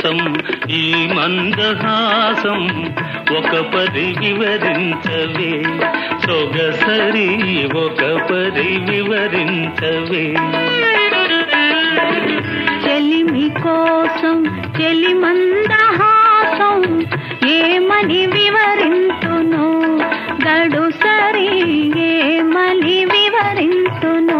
కోసం ఈ మందహాసం ఒక పరి వివరించవే సొగసరి ఒక పరి వివరించవే చెలిమి కోసం చెలి మందహాసం ఏమని వివరింతును గడు సరి ఏమని వివరింతును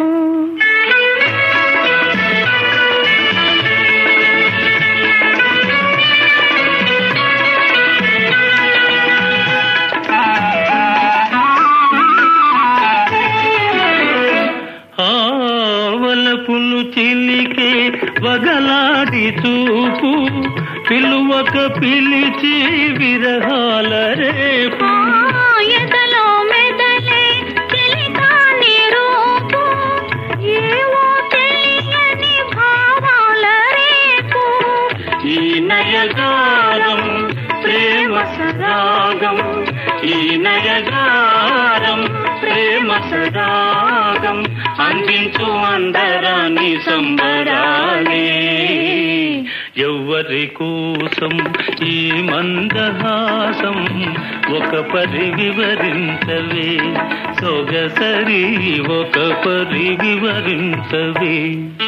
ఆవలపులు చిలికే వగలాడి చూపు పిలువక పిలిచి విరహాల రేపు ఆ ఎదలో మెదలే చెలికాని రూపు ఏవో తెలియని భావాల రేపు ఈ నయగారం ప్రేమ సరాగం ఈ నయగారం ప్రేమ సరాగం అందించు అందరాని సంబరాలే ఎవ్వరి కోసం ఈ మందహాసం ఒక పరి వివరించవే సొగసరి ఒక పరి వివరించవే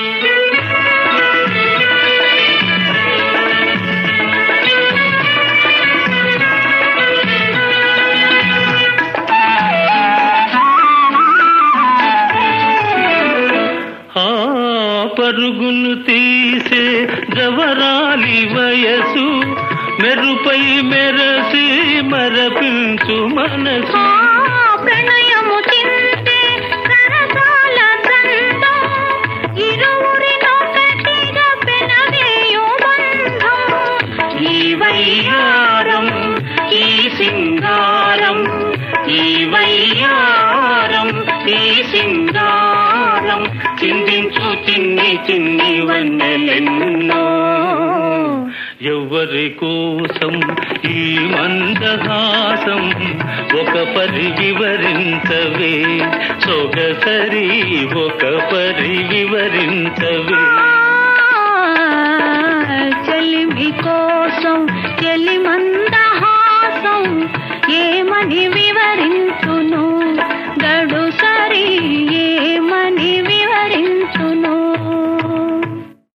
ఆ పరుగులు తీసే జవరాలి వయసు మెరుపై మెరసి మరపించు మనసు ఆ ప్రణయము చింతే సరసాల దండం ఇరువురినొకటిగా పెనవేయు బంధం ఈ వయ్యారం ఈ సింగారం ఈ వయ్యారం ఈ సింగారం చిందించు చిన్ని చిన్ని వన్నెలెన్నో ఎవరి కోసం ఈ మందహాసం ఒక పరి వివరించవే సొగసరి ఒక పరి వివరించవే చెలిమి కోసం చెలి మందహాసం ఏమని వివరించును